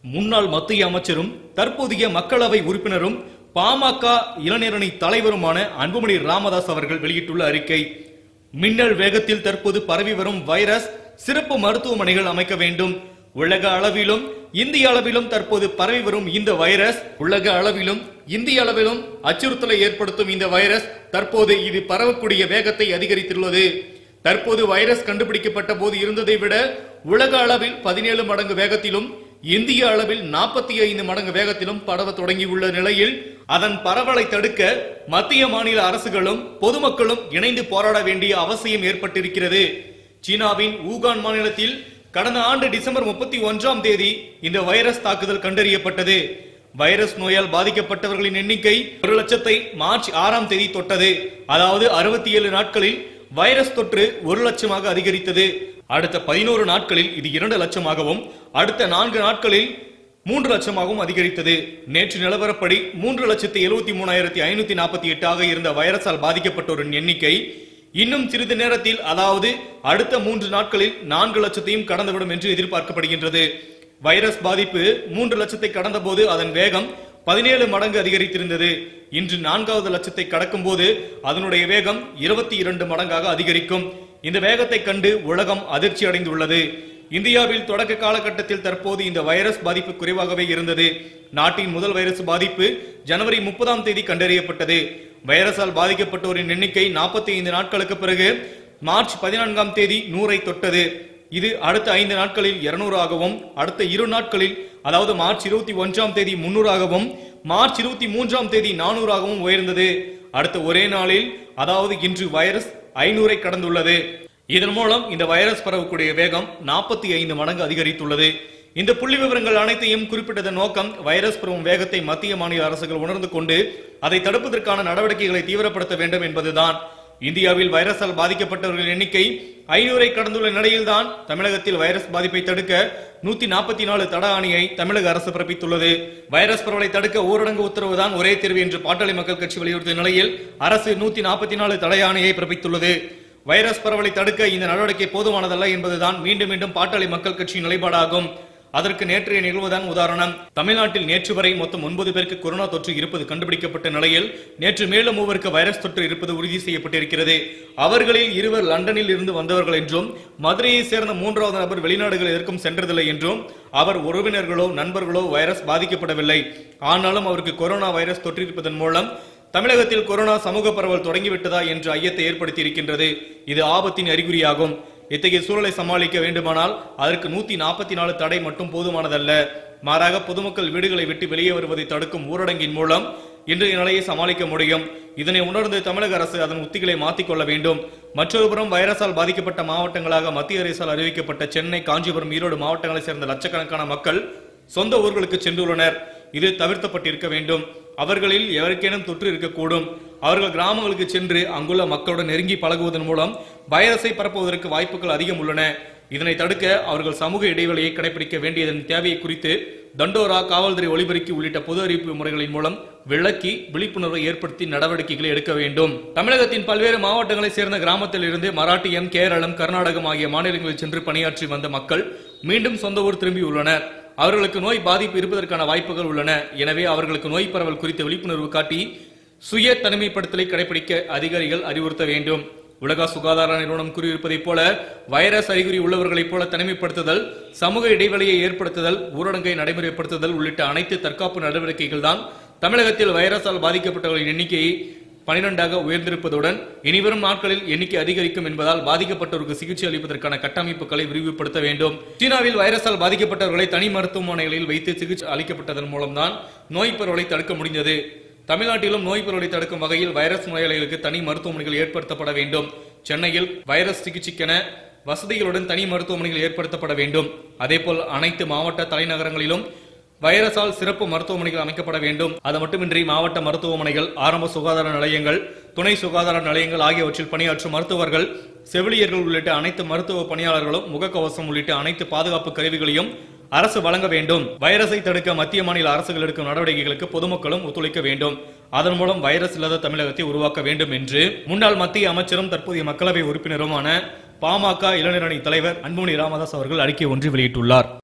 முன்னாள் மத்திய அமைச்சரும் தற்போதைய மக்களவை உறுப்பினரும் பாமக இளைஞரணி தலைவருமான அன்புமணி ராமதாஸ் அவர்கள் வெளியிட்டுள்ள அறிக்கை மின்னல் வேகத்தில் தற்போது பரவி வரும் வைரஸ் சிறப்பு மருத்துவமனைகள் அமைக்க வேண்டும் உலக அளவிலும் இந்திய அளவிலும் தற்போது பரவி வரும் இந்த வைரஸ் உலக அளவிலும் இந்திய அளவிலும் அச்சுறுத்தலை ஏற்படுத்தும் இந்த வைரஸ் தற்போது இது பரவக்கூடிய வேகத்தை அதிகரித்துள்ளது தற்போது வைரஸ் கண்டுபிடிக்கப்பட்ட போது இருந்ததை விட உலக அளவில் பதினேழு மடங்கு வேகத்திலும் இந்திய அளவில் நாற்பத்தி ஐந்து மடங்கு வேகத்திலும் பரவ தொடங்கியுள்ள நிலையில் அதன் பரவலை தடுக்க மத்திய மாநில அரசுகளும் பொதுமக்களும் இணைந்து போராட வேண்டிய அவசியம் ஏற்பட்டிருக்கிறது சீனாவின் ஊகான் மாநிலத்தில் கடந்த ஆண்டு டிசம்பர் முப்பத்தி ஒன்றாம் தேதி இந்த வைரஸ் தாக்குதல் கண்டறியப்பட்டது வைரஸ் நோயால் பாதிக்கப்பட்டவர்களின் எண்ணிக்கை ஒரு லட்சத்தை மார்ச் ஆறாம் தேதி தொட்டது அதாவது அறுபத்தி ஏழு நாட்களில் வைரஸ் தொற்று ஒரு லட்சமாக அதிகரித்தது அடுத்த பதினோரு நாட்களில் இது இரண்டு லட்சமாகவும் அடுத்த நான்கு நாட்களில் மூன்று லட்சமாகவும் அதிகரித்தது நேற்று நிலவரப்படி மூன்று லட்சத்தி எழுபத்தி மூணாயிரத்தி ஐநூத்தி நாற்பத்தி எட்டாக இருந்த வைரஸால் பாதிக்கப்பட்டோரின் எண்ணிக்கை இன்னும் சிறிது நேரத்தில் அதாவது அடுத்த மூன்று நாட்களில் நான்கு லட்சத்தையும் கடந்துவிடும் என்று எதிர்பார்க்கப்படுகின்றது வைரஸ் பாதிப்பு மூன்று லட்சத்தை கடந்தபோது அதன் வேகம் பதினேழு மடங்கு அதிகரித்திருந்தது இன்று நான்காவது லட்சத்தை கடக்கும் போது அதனுடைய வேகம் இருபத்தி இரண்டு மடங்காக அதிகரிக்கும் இந்த வேகத்தை கண்டு உலகம் அதிர்ச்சி அடைந்துள்ளது இந்தியாவில் தொடக்க காலகட்டத்தில் தற்போது இந்த வைரஸ் பாதிப்பு குறைவாகவே இருந்தது நாட்டின் முதல் வைரஸ் பாதிப்பு ஜனவரி முப்பதாம் தேதி கண்டறியப்பட்டது வைரஸால் பாதிக்கப்பட்டோரின் எண்ணிக்கை நாற்பத்தி ஐந்து நாட்களுக்கு பிறகு மார்ச் பதினான்காம் தேதி நூறை தொட்டது இது அடுத்த ஐந்து நாட்களில் இருநூறாகவும் அடுத்த இரு நாட்களில் அதாவது மார்ச் இருபத்தி ஒன்றாம் தேதி முன்னூறாகவும் மார்ச் இருபத்தி மூன்றாம் தேதி நானூறாகவும் உயர்ந்தது அடுத்த ஒரே நாளில் அதாவது இன்று வைரஸ் ஐநூறை கடந்துள்ளது இதன் மூலம் இந்த வைரஸ் பரவக்கூடிய வேகம் நாற்பத்தி ஐந்து மடங்கு அதிகரித்துள்ளது இந்த புள்ளி விவரங்கள் அனைத்தையும் குறிப்பிட்டதன் நோக்கம் வைரஸ் பரவும் வேகத்தை மத்திய மாநில அரசுகள் உணர்ந்து கொண்டு அதை தடுப்பதற்கான நடவடிக்கைகளை தீவிரப்படுத்த வேண்டும் என்பதுதான் இந்தியாவில் வைரஸால் பாதிக்கப்பட்டவர்களின் எண்ணிக்கை ஐநூறை கடந்துள்ள நிலையில்தான் தமிழகத்தில் வைரஸ் பாதிப்பை தடுக்க நூத்தி நாற்பத்தி நாலு தட ஆணையை தமிழக அரசு பிறப்பித்துள்ளது வைரஸ் பரவலை தடுக்க ஊரடங்கு உத்தரவுதான் ஒரே தீர்வு என்று பாட்டாளி மக்கள் கட்சி வலியுறுத்திய நிலையில் அரசு நூத்தி நாற்பத்தி நாலு தடை ஆணையை பிறப்பித்துள்ளது வைரஸ் பரவலை தடுக்க இந்த நடவடிக்கை போதுமானதல்ல என்பதுதான் மீண்டும் மீண்டும் பாட்டாளி மக்கள் கட்சியின் நிலைப்பாடாகும் அதற்கு நேற்றைய நிகழ்வுதான் உதாரணம் தமிழ்நாட்டில் நேற்று வரை மொத்தம் ஒன்பது பேருக்கு கொரோனா தொற்று இருப்பது கண்டுபிடிக்கப்பட்ட நிலையில் நேற்று மேலும் மூவருக்கு வைரஸ் தொற்று இருப்பது உறுதி செய்யப்பட்டிருக்கிறது அவர்களில் இருவர் லண்டனில் இருந்து வந்தவர்கள் என்றும் மதுரையை சேர்ந்த மூன்றாவது நபர் வெளிநாடுகள் எதற்கும் சென்றதில்லை என்றும் அவர் உறவினர்களோ நண்பர்களோ வைரஸ் பாதிக்கப்படவில்லை ஆனாலும் அவருக்கு கொரோனா வைரஸ் தொற்றிருப்பதன் மூலம் தமிழகத்தில் கொரோனா சமூக பரவல் தொடங்கிவிட்டதா என்ற ஐயத்தை ஏற்படுத்தி இருக்கின்றது இது ஆபத்தின் அறிகுறியாகும் இத்தகைய சூழலை சமாளிக்க வேண்டுமானால் அதற்கு நூத்தி நாற்பத்தி நாலு தடை மட்டும் போதுமானதல்ல மாறாக பொதுமக்கள் வீடுகளை விட்டு வெளியே வருவதை தடுக்கும் ஊரடங்கின் மூலம் இன்றைய நிலையை சமாளிக்க முடியும் இதனை உணர்ந்து தமிழக அரசு அதன் உத்திகளை மாற்றிக்கொள்ள வேண்டும் மற்றொரு புறம் வைரஸால் பாதிக்கப்பட்ட மாவட்டங்களாக மத்திய அரசால் அறிவிக்கப்பட்ட சென்னை காஞ்சிபுரம் ஈரோடு மாவட்டங்களைச் சேர்ந்த லட்சக்கணக்கான மக்கள் சொந்த ஊர்களுக்கு சென்றுள்ளனர் இது தவிர்க்கப்பட்டிருக்க வேண்டும் அவர்களில் எவருக்கேனும் தொற்று இருக்கக்கூடும் அவர்கள் கிராமங்களுக்கு சென்று அங்குள்ள மக்களுடன் நெருங்கி பழகுவதன் மூலம் வைரஸை பரப்புவதற்கு வாய்ப்புகள் அதிகம் உள்ளன இதனை தடுக்க அவர்கள் சமூக இடைவெளியை கடைபிடிக்க வேண்டியதன் தேவையை குறித்து தண்டோரா காவல்துறை ஒலிபெருக்கி உள்ளிட்ட பொது அறிவிப்பு முறைகளின் மூலம் விளக்கி விழிப்புணர்வை ஏற்படுத்தி நடவடிக்கைகளை எடுக்க வேண்டும் தமிழகத்தின் பல்வேறு மாவட்டங்களைச் சேர்ந்த கிராமத்தில் இருந்து மராட்டியம் கேரளம் கர்நாடகம் ஆகிய மாநிலங்களில் சென்று பணியாற்றி வந்த மக்கள் மீண்டும் சொந்த ஊர் திரும்பியுள்ளனர் அவர்களுக்கு நோய் பாதிப்பு இருப்பதற்கான வாய்ப்புகள் உள்ளன எனவே அவர்களுக்கு நோய் பரவல் குறித்த விழிப்புணர்வு காட்டி சுய தனிமைப்படுத்தலை கடைபிடிக்க அதிகாரிகள் அறிவுறுத்த வேண்டும் உலக சுகாதார நிறுவனம் கூறியிருப்பதைப் போல வைரஸ் அறிகுறி உள்ளவர்களைப் போல தனிமைப்படுத்துதல் சமூக இடைவெளியை ஏற்படுத்துதல் ஊரடங்கை நடைமுறைப்படுத்துதல் உள்ளிட்ட அனைத்து தற்காப்பு நடவடிக்கைகள் தான் தமிழகத்தில் வைரஸால் பாதிக்கப்பட்டவர்களின் எண்ணிக்கையை பனிரெண்டாக உயர்ந்திருப்பதுடன் இனிவரும் நாட்களில் எண்ணிக்கை அதிகரிக்கும் என்பதால் பாதிக்கப்பட்டவருக்கு சிகிச்சை அளிப்பதற்கான கட்டமைப்புகளை விரிவுபடுத்த வேண்டும் சீனாவில் வைரஸால் பாதிக்கப்பட்டவர்களை தனி மருத்துவமனைகளில் வைத்து சிகிச்சை அளிக்கப்பட்டதன் மூலம்தான் நோய் பரவலை தடுக்க முடிந்தது தமிழ்நாட்டிலும் நோய் பரவலை தடுக்கும் வகையில் வைரஸ் நோயாளிகளுக்கு தனி மருத்துவமனைகள் ஏற்படுத்தப்பட வேண்டும் சென்னையில் வைரஸ் சிகிச்சைக்கென வசதிகளுடன் தனி மருத்துவமனைகள் ஏற்படுத்தப்பட வேண்டும் அதேபோல் அனைத்து மாவட்ட தலைநகரங்களிலும் வைரஸால் சிறப்பு மருத்துவமனைகள் அமைக்கப்பட வேண்டும் அது மட்டுமின்றி மாவட்ட மருத்துவமனைகள் ஆரம்ப சுகாதார நிலையங்கள் துணை சுகாதார நிலையங்கள் ஆகியவற்றில் பணியாற்றும் மருத்துவர்கள் செவிலியர்கள் உள்ளிட்ட அனைத்து மருத்துவ பணியாளர்களும் முகக்கவசம் உள்ளிட்ட அனைத்து பாதுகாப்பு கருவிகளையும் அரசு வழங்க வேண்டும் வைரஸை தடுக்க மத்திய மாநில அரசுகள் எடுக்கும் நடவடிக்கைகளுக்கு பொதுமக்களும் ஒத்துழைக்க வேண்டும் அதன் மூலம் வைரஸ் இல்லாத தமிழகத்தை உருவாக்க வேண்டும் என்று முன்னாள் மத்திய அமைச்சரும் தற்போதைய மக்களவை உறுப்பினருமான பாமக இளைஞரணி தலைவர் அன்புமணி ராமதாஸ் அவர்கள் அறிக்கை ஒன்று வெளியிட்டுள்ளார்